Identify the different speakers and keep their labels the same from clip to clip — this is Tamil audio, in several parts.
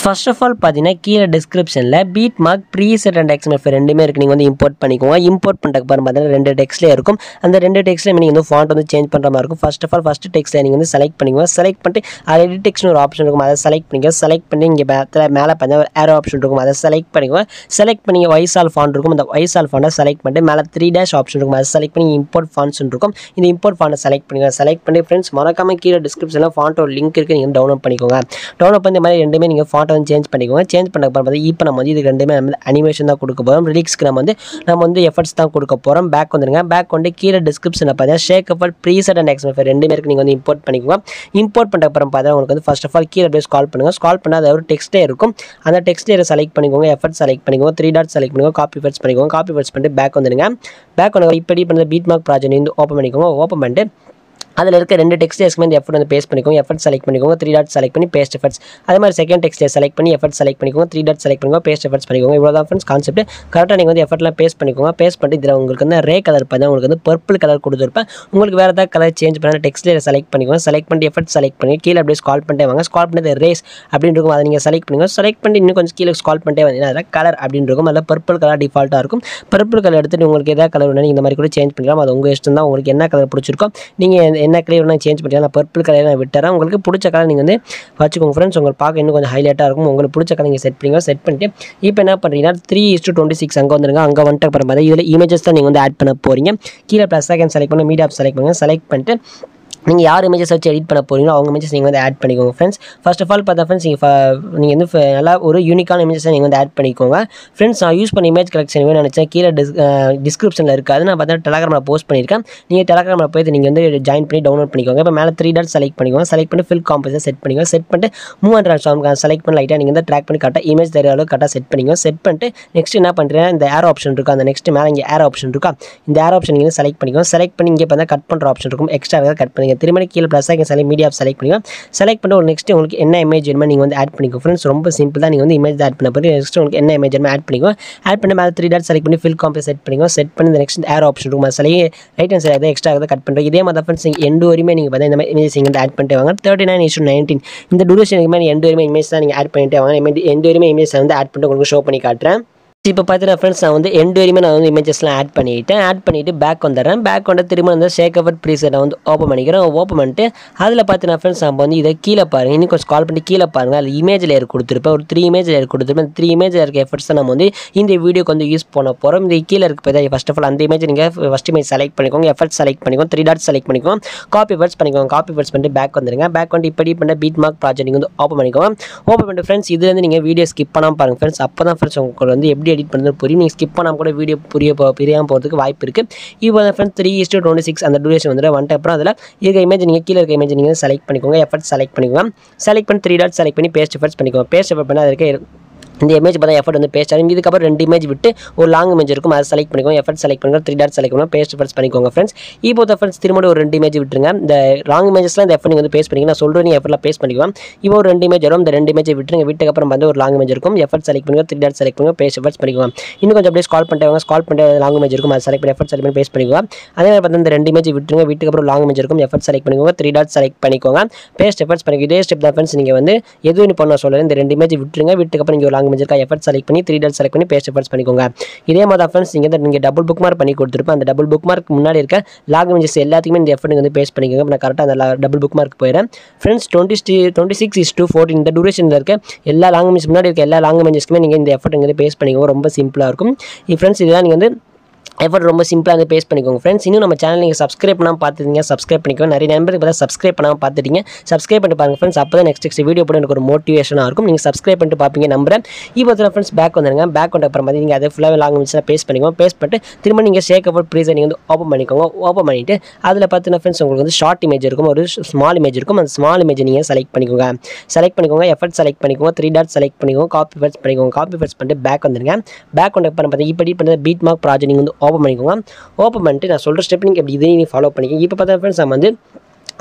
Speaker 1: ஃபர்ஸ்ட் ஆஃப் ஆல் பார்த்தீங்கன்னா கீழே டிஸ்கிரிப்ஷனில் beat mark preset and XML ரெண்டுமே இருக்குது நீங்கள் வந்து இம்போர்ட் பண்ணிக்கோங்க இம்போர்ட் பண்ணுறதுக்கு பாருங்க பார்த்தீங்கன்னா ரெண்டு டெக்ஸ்ட்லேயே இருக்கும் அந்த ரெண்டு டெக்ஸ்ட்லேயும் நீங்கள் வந்து ஃபாண்ட் வந்து சேஞ்ச் பண்ணுற மாதிரி இருக்கும் ஃபர்ஸ்ட் ஆஃப் ஆல் ஃபஸ்ட் டெக்ஸ்ட்டில் நீங்கள் வந்து செலக்ட் பண்ணிக்கோங்க செலக்ட் பண்ணிட்டு அது எடிட் டெக்ஸ்ட்னு ஒரு ஆப்ஷன் இருக்கும் அதை செலக்ட் பண்ணிக்கோ செலக்ட் பண்ணி இங்கே மேலே மேலே பார்த்தீங்கன்னா ஏரோ ஆப்ஷன் இருக்கும் அதை செலக்ட் பண்ணிக்கோங்க செலக்ட் பண்ணி வைசால் ஃபாண்ட் இருக்கும் அந்த வைசால் ஃபாண்டை செலக்ட் பண்ணிட்டு மேலே த்ரீ டேஷ் ஆப்ஷன் இருக்கும் அதை செலக்ட் பண்ணி இம்போர்ட் ஃபாண்ட்ஸ் இருக்கும் இந்த இம்போர்ட் ஃபாண்டை செலக்ட் பண்ணிக்கோங்க செலக்ட் பண்ணி ஃப்ரெண்ட்ஸ் மறக்காம கீழே டிஸ்கிரிப்ஷனில் ஃபாண்ட் ஒரு லிங்க் இருக்குது நீங்கள் டவுன்லோட் பண்ணிக்கோங்க டவுன்லோட் பண்ணி இந்த மாதிரி ரெண்டுமே நீங்கள் ஃபாண்ட்டை வந்து சேஞ்ச் பண்ணிக்கோங்க சேஞ்ச் பண்ண பார்த்து இப்போ நம்ம வந்து இது ரெண்டுமே நம்ம அனிமேஷன் தான் கொடுக்க போகிறோம் ரிலீக்ஸ்க்கு நம்ம வந்து நம்ம வந்து எஃபர்ட்ஸ் தான் கொடுக்க போகிறோம் பேக் வந்துருங்க பேக் வந்து கீழே டிஸ்கிரிப்ஷனில் பார்த்தீங்கன்னா ஷேக் அஃபர் ப்ரீசெட் அண்ட் எக்ஸ்எஃப் ரெண்டுமே இருக்குது நீங்கள் வந்து இம்போர்ட் பண்ணிக்கோங்க இம்போர்ட் பண்ண அப்புறம் பார்த்தா உங்களுக்கு வந்து ஃபர்ஸ்ட் ஆஃப் ஆல் கீழே அப்படியே ஸ்கால் பண்ணுங்கள் ஸ்கால் பண்ணால் அது ஒரு டெக்ஸ்ட்டே இருக்கும் அந்த டெக்ஸ்ட்டே செலக்ட் பண்ணிக்கோங்க எஃபர்ட் செலக்ட் பண்ணிக்கோங்க த்ரீ டாட் செலக்ட் பண்ணிக்கோங்க காப்பி ஃபர்ஸ்ட் பண்ணிக்கோங்க காப்பி ஃபர்ஸ்ட் பண்ணிட்டு பேக் வந்துருங்க பேக் வந்து இப்படி பண்ண பீட் மார்க் ப்ராஜெக்ட் வந்து ஓப்பன் பண்ணிக்கோங்க ஓப்பன் பண்ணிட்டு அதில் இருக்க ரெண்டு டெக்ஸ்ட் எஸ்க்கு வந்து எஃபர்ட் வந்து பேஸ்ட் பண்ணிக்கோங்க எஃபர்ட் செலக்ட் பண்ணிக்கோங்க த்ரீ டாட் செலக்ட் பண்ணி பேஸ்ட் எஃபர்ட்ஸ் அதே மாதிரி செகண்ட் டெக்ஸ்ட் செலக்ட் பண்ணி எஃபர்ட் செலக்ட் பண்ணிக்கோங்க த்ரீ டாட் செலக்ட் பண்ணிக்கோங்க பேஸ்ட் எஃபர்ட்ஸ் பண்ணிக்கோங்க இவ்வளோ தான் ஃப்ரெண்ட்ஸ் கான்செப்ட் கரெக்டாக நீங்கள் வந்து எஃபர்ட்லாம் பேஸ்ட் பண்ணிக்கோங்க பேஸ்ட் பண்ணிட்டு இதில் உங்களுக்கு வந்து ரே கலர் பார்த்தா உங்களுக்கு வந்து பர்பிள் கலர் கொடுத்துருப்பேன் உங்களுக்கு வேறு ஏதாவது கலர் சேஞ்ச் பண்ண டெக்ஸ்ட்டில் செலக்ட் பண்ணிக்கோங்க செலக்ட் பண்ணி எஃபர்ட் செலக்ட் பண்ணி கீழே அப்படியே ஸ்கால் பண்ணிட்டே வாங்க ஸ்கால் பண்ணி ரேஸ் அப்படின்னு இருக்கும் அதை நீங்கள் செலக்ட் பண்ணிக்கோங்க செலக்ட் பண்ணி இன்னும் கொஞ்சம் கீழே ஸ்கால் பண்ணிட்டே வந்தீங்கன்னா அதில் கலர் அப்படின்னு இருக்கும் அதில் பர்பிள் கலர் டிஃபால்ட்டாக இருக்கும் பர்பிள் கலர் எடுத்துட்டு உங்களுக்கு எதாவது கலர் வேணும் இந்த மாதிரி கூட சேஞ்ச் பண்ணிக்கலாம் அது உங்கள் இஷ்டம் தான் உங்களுக்கு என்ன கலர் பிடிச்சிருக்கோ நீங்கள் என்ன கலர் வேணால் சேஞ்ச் பண்ணிக்கலாம் நான் பர்பிள் கலர் நான் விட்டுறேன் உங்களுக்கு பிடிச்ச கலர் நீங்கள் வந்து வச்சுக்கோங்க ஃப்ரெண்ட்ஸ் உங்களுக்கு பார்க்க இன்னும் கொஞ்சம் ஹைலைட்டாக இருக்கும் உங்களுக்கு பிடிச்ச கலர் நீங்கள் செட் பண்ணிக்கோ செட் பண்ணிட்டு இப்போ என்ன பண்ணுறீங்கன்னா த்ரீ இஸ்டு டுவெண்ட்டி சிக்ஸ் அங்கே வந்துருங்க அங்கே வந்துட்டு அப்புறம் பார்த்தா இதில் இமேஜஸ் தான் நீங்கள் வந்து ஆட் பண்ண போகிறீங்க கீழே ப்ளஸ் செகண்ட் செலக்ட் பண்ணி மீடியா செலக்ட் பண்ணுங்கள் செலக்ட் பண்ணிட்டு நீங்கள் யார் இமேஜஸ் வச்சு எடிட் பண்ண போகிறீங்களோ அவங்க இமேஜஸ் நீங்கள் வந்து ஆட் பண்ணிக்கோங்க ஃப்ரெண்ட்ஸ் ஃபர்ஸ்ட் ஆஃப் ஆல் பார்த்தா ஃப்ரெண்ட்ஸ் நீங்கள் நீங்கள் வந்து ஃப- நல்லா ஒரு யூனிக்கான இமேஜஸை நீங்கள் வந்து ஆட் பண்ணிக்கோங்க ஃப்ரெண்ட்ஸ் நான் யூஸ் பண்ண இமேஜ் கலெக்ஷன் வேணும்னு நினச்சேன் கீழே டிஸ் டிஸ்கிரிப்ஷனில் இருக்காது நான் பார்த்தா டெலகிராமில் போஸ்ட் பண்ணியிருக்கேன் நீங்கள் டெலகிராமில் போய் நீங்கள் வந்து ஜாயின் பண்ணி டவுன்லோட் பண்ணிக்கோங்க இப்போ மேலே த்ரீ டாட் செலக்ட் பண்ணிக்கோங்க செலக்ட் பண்ணி ஃபில் காம்பஸை செட் பண்ணிக்கோங்க செட் பண்ணிட்டு மூவ் அண்ட் ட்ரான்ஸ்ஃபார்ம் செலக்ட் பண்ணி லைட்டாக நீங்கள் வந்து ட்ராக் பண்ணி கரெக்டாக இமேஜ் தெரிய அளவுக்கு கரெக்டாக செட் பண்ணிக்கோங்க செட் பண்ணிட்டு நெக்ஸ்ட் என்ன பண்ணுறேன் இந்த ஏர் ஆப்ஷன் இருக்கா அந்த நெக்ஸ்ட் மேலே இங்கே ஏர் ஆப்ஷன் இருக்கா இந்த ஏர் ஆப்ஷன் நீங்கள் செலக்ட் பண்ணிக்கோங்க செலக்ட் பண்ணி இங்கே பார்த்தா கட் பண்ணுற ஆப்ஷன் இருக்கும் எக்ஸ்ட்ரா கட் பண்ணிங்க திரும்ப கீழே plus second select media select பண்ணிக்கோங்க செலக்ட் பண்ணி ஒரு நெக்ஸ்ட் உங்களுக்கு என்ன இமேஜ் வேணுமோ நீங்கள் வந்து ஆட் பண்ணிக்கோ ஃப்ரெண்ட்ஸ் ரொம்ப சிம்பிள் தான் நீங்கள் வந்து இமேஜ் ஆட் பண்ண போகிறீங்க நெக்ஸ்ட் உங்களுக்கு என்ன இமேஜ் வேணுமோ ஆட் பண்ணிக்கோ ஆட் பண்ணி மேலே த்ரீ டாட் செலக்ட் பண்ணி ஃபில் காம்பே செட் பண்ணிக்கோ செட் பண்ணி இந்த நெக்ஸ்ட் ஏர் ஆப்ஷன் இருக்கும் அது select right hand side extra cut பண்ணுறோம் இதே மாதிரி ஃப்ரெண்ட்ஸ் நீங்கள் எண்டு வரையுமே நீங்கள் பார்த்தா இந்த மாதிரி இமேஜ் நீங்கள் வந்து ஆட் பண்ணிட்டு வாங்க தேர்ட்டி நைன் இஷ்யூ நைன்டீன் இந்த டூரேஷனுக்கு மேலே எண்டு வரையுமே இமேஜ் தான் நீங்கள் ஆட் பண்ணிட்டு வாங்க இமேஜ் எண்டு வரையுமே இமேஜ் வந்து ஆட் பண்ணிட்டு உங்களுக்கு ஷோ பண்ணி காட்டுறேன் இப்போ பார்த்தீங்கன்னா ஃப்ரெண்ட்ஸ் நான் வந்து எண்டு வரையுமே நான் வந்து இமேஜஸ்லாம் ஆட் பண்ணிட்டேன் ஆட் பண்ணிவிட்டு பேக் வந்துடுறேன் பேக் வந்து திரும்ப வந்து ஷேக் அவர் ப்ரீசெட் வந்து ஓப்பன் பண்ணிக்கிறேன் ஓப்பன் பண்ணிட்டு அதில் பார்த்தீங்கன்னா ஃப்ரெண்ட்ஸ் நம்ம வந்து இதை கீழே பாருங்கள் இன்னும் கொஞ்சம் கால் பண்ணி கீழே பாருங்கள் அதில் இமேஜ் லேயர் கொடுத்துருப்பேன் ஒரு த்ரீ இமேஜ் லேயர் கொடுத்துருப்பேன் த்ரீ இமேஜ் இருக்க எஃபர்ட்ஸ் தான் நம்ம வந்து இந்த வீடியோக்கு வந்து யூஸ் பண்ண போகிறோம் இந்த கீழே இருக்க போய் ஃபர்ஸ்ட் ஆஃப் ஆல் அந்த இமேஜ் நீங்கள் ஃபஸ்ட் இமேஜ் செலக்ட் பண்ணிக்கோங்க எஃபர்ட் செலக்ட் பண்ணிக்கோங்க த்ரீ டாட் செலக்ட் பண்ணிக்கோங்க காப்பி ஃபர்ஸ்ட் பண்ணிக்கோங்க காப்பி ஃபர்ஸ்ட் பண்ணிட்டு பேக் வந்துருங்க பேக் வந்து இப்படி பண்ண பீட் மார்க் ப்ராஜெக்ட் நீங்கள் வந்து ஓப்பன் பண்ணிக்கோங்க ஓப்பன் பண்ணிட்டு ஃப்ரெண்ட்ஸ் இதுலேருந்து நீங்கள் வீடியோ ஸ்கிப் பண்ணாமல் பாருங்கள் ஃப்ரெண்ட்ஸ் அப்போ தான் ஃப்ரெண்ட்ஸ் உங்களுக்கு வந்து எப்படி எடிட் பண்ணுறது புரியும் நீங்கள் ஸ்கிப் பண்ணாமல் கூட வீடியோ புரிய போ புரியாமல் போகிறதுக்கு வாய்ப்பு இருக்குது இப்போ வந்து friends three is to twenty six அந்த டூரேஷன் வந்துட்டு வந்துட்டு அப்புறம் அதில் இருக்க இமேஜ் நீங்கள் கீழே இருக்க இமேஜ் நீங்கள் செலக்ட் பண்ணிக்கோங்க எஃபர்ட் செலக்ட் பண்ணிக்கோங்க செலக்ட் பண்ணி த்ரீ டாட் செலக்ட் பண்ணி பேஸ்ட் எஃபர்ட்ஸ் பண்ணிக்கோங்க பேஸ்ட் எஃபர்ட் பண்ணி அது இருக்க இந்த இமேஜ் பார்த்தா எஃபர்ட் வந்து பேஸ்ட் ஆகும் இதுக்கப்புறம் ரெண்டு இமேஜ் விட்டு ஒரு லாங் இமேஜ் இருக்கும் அதை செலக்ட் பண்ணிக்கோங்க எஃபர்ட் செலக்ட் பண்ணிக்கோங்க த்ரீ டாட் செலக்ட் பண்ணுங்க பேஸ்ட் எஃபர்ட்ஸ் பண்ணிக்கோங்க ஃப்ரெண்ட்ஸ் இப்போ ஃப்ரெண்ட்ஸ் திரும்ப ஒரு ரெண்டு இமேஜ் விட்டுருங்க இந்த லாங் இமேஜஸ்லாம் இந்த எஃபர்ட் நீங்கள் வந்து பேஸ்ட் பண்ணிங்க நான் சொல்கிறேன் நீங்கள் எஃபர்ட்லாம் பேஸ்ட் பண்ணிக்குவோம் இப்போ ஒரு ரெண்டு இமேஜ் வரும் இந்த ரெண்டு இமேஜ் விட்டுருங்க விட்டுக்கப்புறம் வந்து ஒரு லாங் இமேஜ் இருக்கும் எஃபர்ட் செலக்ட் பண்ணுங்க த்ரீ டாட் செலக்ட் பண்ணுங்க பேஸ்ட் எஃபர்ட்ஸ் பண்ணிக்கோங்க இன்னும் கொஞ்சம் அப்படியே ஸ்கால் பண்ணிட்டு வாங்க ஸ்கால் பண்ணிட்டு லாங் இமேஜ் இருக்கும் அதை செலக்ட் பண்ணி எஃபர்ட் செலக்ட் பண்ணி பேஸ்ட் பண்ணிக்கோங்க அதே மாதிரி பார்த்தா இந்த ரெண்டு இமேஜ் விட்டுருங்க வீட்டுக்கு லாங் இமேஜ் இருக்கும் எஃபர்ட் செலக்ட் பண்ணிக்கோங்க த்ரீ டாட் செலக்ட் பண்ணிக்கோங்க பேஸ்ட் எஃபர்ட்ஸ் பண்ணிக்கோ இதே ஸ்டெப் தான் ஃப்ரெண்ட்ஸ் நீங்கள் வந்து எது ஒன்று பண்ண சொல்லுறேன் இந்த ரெண்டு இமேஜ் விட்டுருங்க வீட்டுக்கப்புறம் இங்கே ஒரு லாங் இமேஜ் இருக்கா எஃபர்ட் செலக்ட் பண்ணி த்ரீ டாட் செலக்ட் பண்ணி பேஸ்ட் எஃபர்ட்ஸ் பண்ணிக்கோங்க இதே மாதிரி தான் ஃப்ரெண்ட்ஸ் நீங்கள் நீங்கள் டபுள் புக் மார்க் பண்ணி கொடுத்துருப்பேன் அந்த டபுள் புக் மார்க் முன்னாடி இருக்க லாக் இமேஜஸ் எல்லாத்துக்குமே இந்த எஃபர்ட் வந்து பேஸ்ட் பண்ணிக்கோங்க இப்ப நான் கரெக்டாக அந்த டபுள் புக் மார்க் போயிடுறேன் friends twenty twenty six is to fourteen இந்த டூரேஷனில் இருக்க எல்லா லாங் இமேஜ் முன்னாடி இருக்க எல்லா லாங் இமேஜஸ்க்குமே நீங்கள் இந்த எஃபர்ட் வந்து பேஸ்ட் பண்ணிக்கோங்க ரொம்ப சிம்பிளாக இருக்கும் ஃப்ரெண்ட்ஸ் இதெல்லாம் நீங்கள் வந்து எஃபர்ட் ரொம்ப சிம்பிளாக வந்து பேஸ் பண்ணிக்கோங்க ஃப்ரெண்ட்ஸ் இன்னும் நம்ம சேனல் நீங்கள் சப்ஸ்கிரைப் பண்ணாமல் பார்த்துட்டீங்க சப்ஸ்கிரைப் பண்ணிக்கோங்க நிறைய நண்பருக்கு பார்த்தா சப்ஸ்கிரைப் பண்ணாமல் பார்த்துட்டீங்க சப்ஸ்கிரைப் பண்ணி பாருங்க ஃப்ரெண்ட்ஸ் அப்போ தான் நெக்ஸ்ட் நெக்ஸ்ட் வீடியோ போட எனக்கு ஒரு மோட்டிவேஷனாக இருக்கும் நீங்கள் சப்ஸ்கிரைப் பண்ணிட்டு பார்ப்பீங்க நம்புறேன் இப்போ வந்து ஃப்ரெண்ட்ஸ் பேக் வந்துருங்க பேக் வந்த அப்புறம் பார்த்தீங்க அதை ஃபுல்லாக லாங் மினிட்ஸாக பேஸ் பண்ணிக்கோங்க பேஸ் பண்ணிட்டு திரும்ப நீங்கள் ஷேக் அபவுட் ப்ரீஸை நீங்கள் வந்து ஓப்பன் பண்ணிக்கோங்க ஓப்பன் பண்ணிவிட்டு அதில் பார்த்தீங்கன்னா ஃப்ரெண்ட்ஸ் உங்களுக்கு வந்து ஷார்ட் இமேஜ் இருக்கும் ஒரு ஸ்மால் இமேஜ் இருக்கும் அந்த ஸ்மால் இமேஜ் நீங்கள் செலக்ட் பண்ணிக்கோங்க செலக்ட் பண்ணிக்கோங்க எஃபர்ட் செலக்ட் பண்ணிக்கோங்க த்ரீ டாட் செலக்ட் பண்ணிக்கோங்க காப்பி ஃபர்ஸ்ட் பண்ணிக்கோங்க காப்பி ஃபர்ஸ்ட் பண்ணிட்டு பேக் வந்துருங்க பேக் வந்து அப்புறம் பார்த்தீங்க இப்படி பண்ணி பீட் மார்க் ப்ராஜெக்ட் நீங்கள் வந்து ஓப்பன் பண்ணிக்கோங்க ஓப்பன் பண்ணிட்டு நான் சொல்கிற ஸ்டெப் நீங்கள் எப்படி இதையும் நீ ஃபாலோ பண்ணிக்கோங்க இப்போ பார்த்தா ஃப்ரெண்ட்ஸ் நம்ம வந்து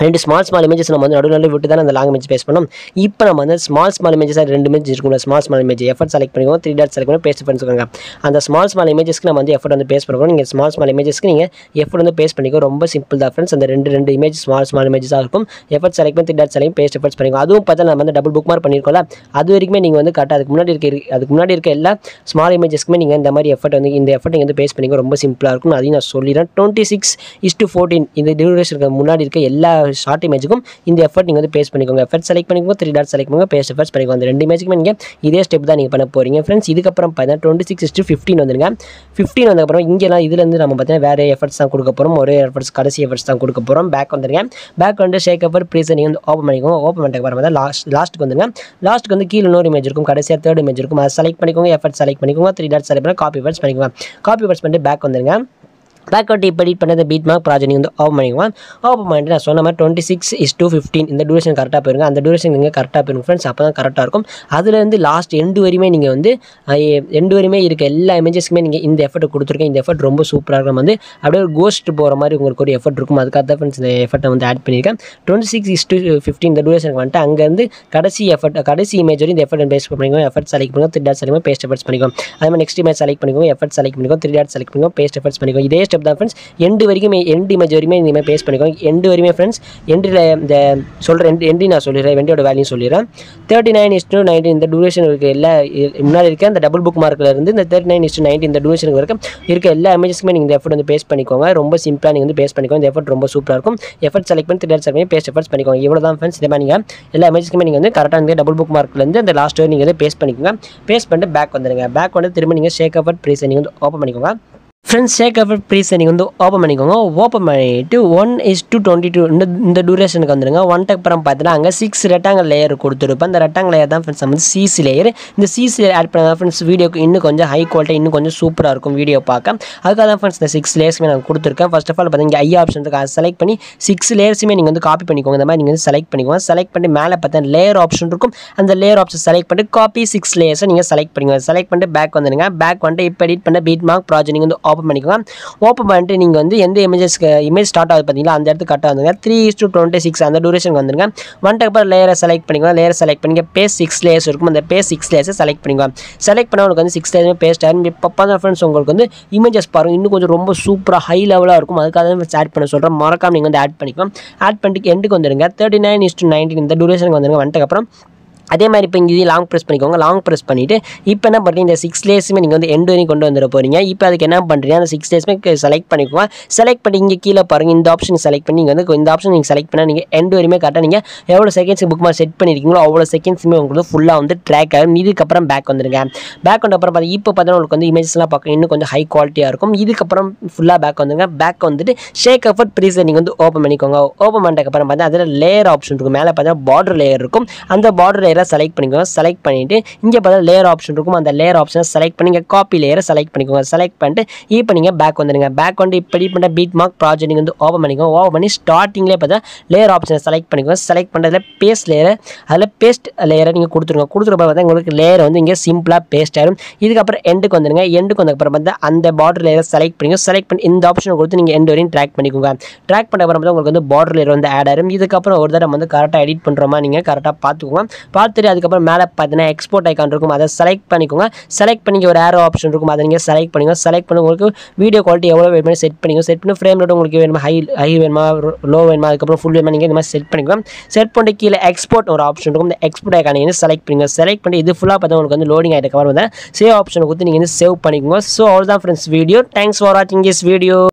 Speaker 1: ரெண்டு ஸ்மால் ஸ்மால் இமேஜஸ் நம்ம வந்து நடுவில் நடுவில் விட்டு தான் அந்த லாங் இமேஜ் பேஸ் பண்ணோம் இப்போ நம்ம வந்து ஸ்மால் ஸ்மால் இமேஜஸ் ரெண்டு இமேஜ் இருக்கும்ல small small image effect select பண்ணிக்கோங்க த்ரீ டாட் செலக்ட் பண்ணி பேஸ்ட் பண்ணிக்கோங்க அந்த ஸ்மால் ஸ்மால் இமேஜஸ்க்கு நம்ம வந்து எஃபர்ட் வந்து பேஸ் பண்ணுவோம் நீங்கள் ஸ்மால் ஸ்மால் இமேஜஸ்க்கு நீங்கள் எஃபர்ட் வந்து பேஸ் பண்ணிக்கோ ரொம்ப சிம்பிள் தான் ஃப்ரெண்ட்ஸ் அந்த ரெண்டு ரெண்டு இமேஜ் ஸ்மால் ஸ்மால் இமேஜஸாக இருக்கும் எஃபர்ட் செலக்ட் பண்ணி three dot select paste effects பண்ணிக்கோ அதுவும் பார்த்தா நம்ம வந்து டபுள் புக் மார்க் பண்ணியிருக்கோம்ல அது வரைக்குமே நீங்கள் வந்து கரெக்டாக அதுக்கு முன்னாடி இருக்க அதுக்கு முன்னாடி இருக்க எல்லா ஸ்மால் இமேஜஸ்க்குமே நீங்கள் இந்த மாதிரி எஃபர்ட் வந்து இந்த எஃபர்ட் நீங்கள் வந்து பேஸ் பண்ணிக்கோ ரொம்ப சிம்பிளாக இருக்கும் அதையும் நான் சொல்லிடுறேன் twenty six is to fourteen இந்த டியூரேஷனுக்கு முன்னாடி இருக்க எல்லா ஷார்ட் இமேஜுக்கும் இந்த எஃபர்ட் நீங்கள் வந்து பேஸ் பண்ணிக்கோங்க எஃபர்ட் செலக்ட் பண்ணிக்கோங்க த்ரீ டாட் செலக்ட் பண்ணுங்க பேஸ்ட் எஃபர்ட்ஸ் பண்ணிக்கோங்க அந்த ரெண்டு இமேஜுக்குமே நீங்கள் இதே ஸ்டெப் தான் நீங்கள் பண்ண போகிறீங்க ஃப்ரெண்ட்ஸ் இதுக்கப்புறம் பார்த்தீங்கன்னா டுவெண்ட்டி சிக்ஸ் இஸ்ட்டு ஃபிஃப்டின் வந்துருங்க ஃபிஃப்டின் வந்ததுக்கப்புறம் இங்கெல்லாம் இதுலேருந்து நம்ம பார்த்தீங்கன்னா வேறு எஃபர்ட்ஸ் தான் கொடுக்க போகிறோம் ஒரே எஃபர்ட்ஸ் கடைசி எஃபர்ட்ஸ் தான் கொடுக்க போகிறோம் பேக் வந்துருங்க பேக் வந்து ஷேக் எஃபர்ட் ப்ரீஸ் நீங்கள் வந்து ஓப்பன் பண்ணிக்கோங்க ஓப்பன் பண்ணிட்டு அப்புறம் தான் லாஸ்ட் லாஸ்ட்டுக்கு வந்துருங்க லாஸ்ட்டுக்கு வந்து கீழே இன்னொரு இமேஜ் இருக்கும் கடைசியாக தேர்ட் இமேஜ் இருக்கும் அதை செலக்ட் பண்ணிக்கோங்க எஃபர்ட் செலக்ட் பண்ணிக்கோங்க த்ரீ டாட் செலக்ட் பண்ணி காப்பி எஃபர்ட்ஸ் பண்ணிக்கோங்க காப்பி எஃபர்ட்ஸ் பண்ணிட்டு பேக் வந்துருங்க பேக் அவுட் இப்போ எடிட் பண்ணது பீட் மார்க் ப்ராஜெக்ட் வந்து ஓப்பன் பண்ணிக்குவோம் ஓப்பன் பண்ணிட்டு நான் சொன்ன மாதிரி twenty six is to fifteen இந்த டியூரேஷன் கரெக்டாக போயிருங்க அந்த டியூரேஷன் நீங்கள் கரெக்டாக போயிருங்க ஃப்ரெண்ட்ஸ் அப்போ தான் கரெக்டாக இருக்கும் அதுலேருந்து லாஸ்ட் எண்டு வரையுமே நீங்கள் வந்து எண்டு வரையுமே இருக்க எல்லா இமேஜஸ்க்குமே நீங்கள் இந்த எஃபர்ட் கொடுத்துருக்கேன் இந்த எஃபர்ட் ரொம்ப சூப்பராக இருக்கும் வந்து அப்படியே ஒரு கோஸ்ட் போகிற மாதிரி உங்களுக்கு ஒரு எஃபர்ட் இருக்கும் அதுக்காக தான் ஃப்ரெண்ட்ஸ் இந்த எஃபர்ட்டை வந்து ஆட் பண்ணியிருக்கேன் twenty six is to fifteen இந்த டியூரேஷனுக்கு வந்துட்டு அங்கேருந்து கடைசி எஃபர்ட் கடைசி இமேஜ் வரையும் இந்த எஃபர்ட் பேஸ் பண்ணிக்கோங்க எஃபர்ட் செலக்ட் பண்ணிக்கோ three dot select paste effects பண்ணிக்கோங்க அதே மாதிரி நெக்ஸ்ட் இமேஜ் செலக்ட் பண்ணிக்கோங்க எஃபர்ட் செலக்ட் பண்ணிக்கோ த்ரீ டாட் செலக்ட் பண்ணிக்கோ பேஸ்ட் எஃபர்ட்ஸ் பண்ணிக்கோ இதே ஸ்டெப் தான் ஃப்ரெண்ட்ஸ் எண்டு வரைக்கும் எண்டு இமேஜ் வரையுமே இனிமேல் பேஸ் பண்ணிக்கோங்க எண்டு வரையுமே ஃப்ரெண்ட்ஸ் எண்டில் இந்த சொல்கிற எண்டு எண்டி நான் சொல்லிடுறேன் வெண்டியோட வேல்யூ சொல்லிடுறேன் thirty nine is to nineteen இந்த டூரேஷன் இருக்க எல்லா முன்னாடி இருக்க அந்த டபுள் புக் மார்க்கில் இருந்து இந்த thirty nine is to nineteen இந்த டூரேஷனுக்கு வரைக்கும் இருக்க எல்லா இமேஜஸ்க்குமே நீங்கள் இந்த எஃபர்ட் வந்து பேஸ் பண்ணிக்கோங்க ரொம்ப சிம்பிளாக நீங்கள் வந்து பேஸ் பண்ணிக்கோங்க இந்த எஃபர்ட் ரொம்ப சூப்பராக இருக்கும் எஃபர்ட் செலக்ட் பண்ணி த்ரீ செலக்ட் பண்ணி பேஸ்ட் எஃபர்ட்ஸ் பண்ணிக்கோங்க இவ்வளோ தான் ஃப்ரெண்ட்ஸ் இதே மாதிரி நீங்கள் எல்லா இமேஜஸ்க்குமே நீங்கள் வந்து கரெக்டாக இந்த டபுள் புக் மார்க்லேருந்து அந்த லாஸ்ட் நீங்கள் வந்து பேஸ் பண்ணிக்கோங்க பேஸ் பண்ணிட்டு பேக் வந்துடுங்க பேக் வந்து திரும்ப நீங்கள் ஷேக் எஃபர்ட் ப்ரீஸ் நீங்கள் வந்து ஓப்பன் பண்ணிக்கோங்க ஃப்ரெண்ட்ஸ் ஷேக் எஃபர்ட் ப்ரீஸை நீங்கள் வந்து ஓப்பன் பண்ணிக்கோங்க ஓப்பன் பண்ணிவிட்டு one is to twenty two இந்த இந்த டூரேஷனுக்கு வந்துருங்க ஒன் டெக் அப்புறம் பார்த்தீங்கன்னா அங்கே சிக்ஸ் ரெட்டாங்கல் லேயர் கொடுத்துருப்பேன் அந்த ரெட்டாங்கல் லேயர் தான் ஃப்ரெண்ட்ஸ் வந்து சிசி லேயர் இந்த சிசி லேயர் ஆட் பண்ணால் ஃப்ரெண்ட்ஸ் வீடியோக்கு இன்னும் கொஞ்சம் ஹை குவாலிட்டி இன்னும் கொஞ்சம் சூப்பராக இருக்கும் வீடியோ பார்க்க அதுக்காக தான் ஃப்ரெண்ட்ஸ் இந்த சிக்ஸ் லேயர்ஸுமே நான் கொடுத்துருக்கேன் ஃபர்ஸ்ட் ஆஃப் ஆல் பார்த்தீங்கன்னா ஐ ஆப்ஷன் இருக்கு அதை செலக்ட் பண்ணி சிக்ஸ் லேயர்ஸுமே நீங்கள் வந்து காப்பி பண்ணிக்கோங்க இந்த மாதிரி நீங்கள் வந்து செலக்ட் பண்ணிக்கோங்க செலக்ட் பண்ணி மேலே பார்த்தா லேயர் ஆப்ஷன் இருக்கும் அந்த லேயர் ஆப்ஷன் செலக்ட் பண்ணிட்டு காப்பி சிக்ஸ் லேயர்ஸை நீங்கள் செலக்ட் பண்ணிக்கோங்க செலக்ட் பண்ணிட்டு பேக் வந்துடுங்க பேக் வந்துட்டு இப்போ எடிட் பண்ண பீட் மார்க் ப்ராஜெக்ட் நீங்கள் வந்து ஓப்பன் பண்ணிக்கோங்க ஓப்பன் பண்ணிட்டு நீங்கள் வந்து எந்த இமேஜஸ்க்கு இமேஜ் ஸ்டார்ட் ஆகுது பார்த்தீங்களா அந்த இடத்துக்கு கரெக்டாக வந்துங்க three is to twenty six அந்த டூரேஷனுக்கு வந்துருங்க வந்துட்டு அப்புறம் லேயரை செலக்ட் பண்ணிக்கோங்க லேயர் செலக்ட் பண்ணிக்க பேஸ் சிக்ஸ் லேயர்ஸ் இருக்கும் அந்த பேஸ் சிக்ஸ் லேயர்ஸை செலக்ட் பண்ணிக்கோங்க செலக்ட் பண்ண உங்களுக்கு வந்து சிக்ஸ் லேயர்ஸ் பேஸ்ட் ஆகும் இப்போ பார்த்தா ஃப்ரெண்ட்ஸ் உங்களுக்கு வந்து இமேஜஸ் பாருங்க இன்னும் கொஞ்சம் ரொம்ப சூப்பராக ஹை லெவலாக இருக்கும் அதுக்காக தான் ஆட் பண்ண சொல்கிறேன் மறக்காம நீங்கள் வந்து ஆட் பண்ணிக்கோங்க ஆட் பண்ணிட்டு எண்டுக்கு வந்துருங்க thirty nine is to nineteen இந்த டூரேஷனுக்கு வந்துருங்க வந்துட்டு அப்புறம் அதே மாதிரி இப்போ இங்கே லாங் ப்ரெஸ் பண்ணிக்கோங்க லாங் ப்ரெஸ் பண்ணிவிட்டு இப்போ என்ன பண்ணுறீங்க இந்த சிக்ஸ் லேஸுமே நீங்கள் வந்து எண்டு வரையும் கொண்டு வந்துட போகிறீங்க இப்போ அதுக்கு என்ன பண்ணுறீங்க அந்த சிக்ஸ் லேஸுமே செலக்ட் பண்ணிக்கோங்க செலக்ட் பண்ணி இங்கே கீழே பாருங்கள் இந்த ஆப்ஷன் செலக்ட் பண்ணி நீங்கள் வந்து இந்த ஆப்ஷன் நீங்கள் செலக்ட் பண்ணால் நீங்கள் எண்டு வரையுமே கரெக்டாக நீங்கள் எவ்வளோ செகண்ட்ஸ் புக் மாதிரி செட் பண்ணியிருக்கீங்களோ அவ்வளோ செகண்ட்ஸுமே உங்களுக்கு ஃபுல்லாக வந்து ட்ராக் ஆகும் இதுக்கப்புறம் பேக் வந்துருங்க பேக் வந்த அப்புறம் பார்த்து இப்போ பார்த்தீங்கன்னா உங்களுக்கு வந்து இமேஜஸ்லாம் பார்க்க இன்னும் கொஞ்சம் ஹை குவாலிட்டியாக இருக்கும் இதுக்கப்புறம் ஃபுல்லாக பேக் வந்துருங்க பேக் வந்துட்டு ஷேக் எஃபர்ட் ப்ரீஸை நீங்கள் வந்து ஓப்பன் பண்ணிக்கோங்க ஓப்பன் பண்ணதுக்கப்புறம் பார்த்தா அதில் லேயர் ஆப்ஷன் இருக்கும் மேலே பார்த்தீங்கன்னா பார்டர் லேயர் இருக்கும் அந்த பார்டர் லேயரை செலக்ட் பண்ணிக்கோங்க செலக்ட் பண்ணிவிட்டு இங்கே பார்த்தா லேயர் ஆப்ஷன் இருக்கும் அந்த லேயர் ஆப்ஷனை செலக்ட் பண்ணி இங்கே காப்பி லேயரை செலக்ட் பண்ணிக்கோங்க செலக்ட் பண்ணிட்டு இப்போ நீங்கள் பேக் வந்துடுங்க பேக் வந்து இப்போ எடிட் பண்ண பீட் மார்க் ப்ராஜெக்ட் நீங்கள் வந்து ஓப்பன் பண்ணிக்கோங்க ஓப்பன் பண்ணி ஸ்டார்டிங்லேயே பார்த்தா லேயர் ஆப்ஷனை செலக்ட் பண்ணிக்கோங்க செலக்ட் பண்ணுறதுல பேஸ்ட் லேயரை அதில் பேஸ்ட் லேயரை நீங்கள் கொடுத்துருங்க கொடுத்துருப்ப பார்த்தா உங்களுக்கு லேயர் வந்து இங்கே சிம்பிளாக பேஸ்ட் ஆயிரும் இதுக்கப்புறம் எண்டுக்கு வந்துடுங்க எண்டுக்கு வந்ததுக்கப்புறம் பார்த்தா அந்த பார்டர் லேயரை செலக்ட் பண்ணிக்கோங்க செலக்ட் பண்ணி இந்த ஆப்ஷனை கொடுத்து நீங்கள் எண்டு வரையும் ட்ராக் பண்ணிக்கோங்க ட்ராக் பண்ண அப்புறம் பார்த்தா உங்களுக்கு வந்து பார்டர் லேயர் வந்து ஆட் ஆயிரும் இதுக்கப்புறம் ஒரு தடவை வந்து கரெக்டாக எடிட் பண்ணுறோமா நீங்கள் கரெக்டாக பார்த்துக்கோங்க பார்த்துட்டு அதுக்கப்புறம் மேலே பார்த்தீங்கன்னா எக்ஸ்போர்ட் ஐக்கான் இருக்கும் அதை செலக்ட் பண்ணிக்கோங்க செலக்ட் பண்ணி ஒரு ஏரோ ஆப்ஷன் இருக்கும் அதை நீங்கள் செலக்ட் பண்ணிக்கோங்க செலக்ட் பண்ணி உங்களுக்கு வீடியோ குவாலிட்டி எவ்வளோ வேணுமோ செட் பண்ணிக்கோங்க செட் பண்ணி ஃப்ரேம் ரேட் உங்களுக்கு வேணுமா ஹை ஹை வேணுமா லோ வேணுமா அதுக்கப்புறம் ஃபுல் வேணுமா நீங்கள் இந்த மாதிரி செட் பண்ணிக்கோங்க செட் பண்ணிட்டு கீழே எக்ஸ்போர்ட் ஒரு ஆப்ஷன் இருக்கும் இந்த எக்ஸ்போர்ட் ஐக்கான் நீங்கள் செலக்ட் பண்ணுங்க செலக்ட் பண்ணி இது ஃபுல்லாக பார்த்தா உங்களுக்கு வந்து லோடிங் ஆகிட்டு கவர் வந்து சேவ் ஆப்ஷனை கொடுத்து நீங்கள் வந்து சேவ் பண்ணிக்கோங்க ஸோ அவ்வளோதான் ஃப்ரெண்ட்ஸ் வீடியோ தேங்க்ஸ் ஃபார் வாட்சிங் திஸ் வீடியோ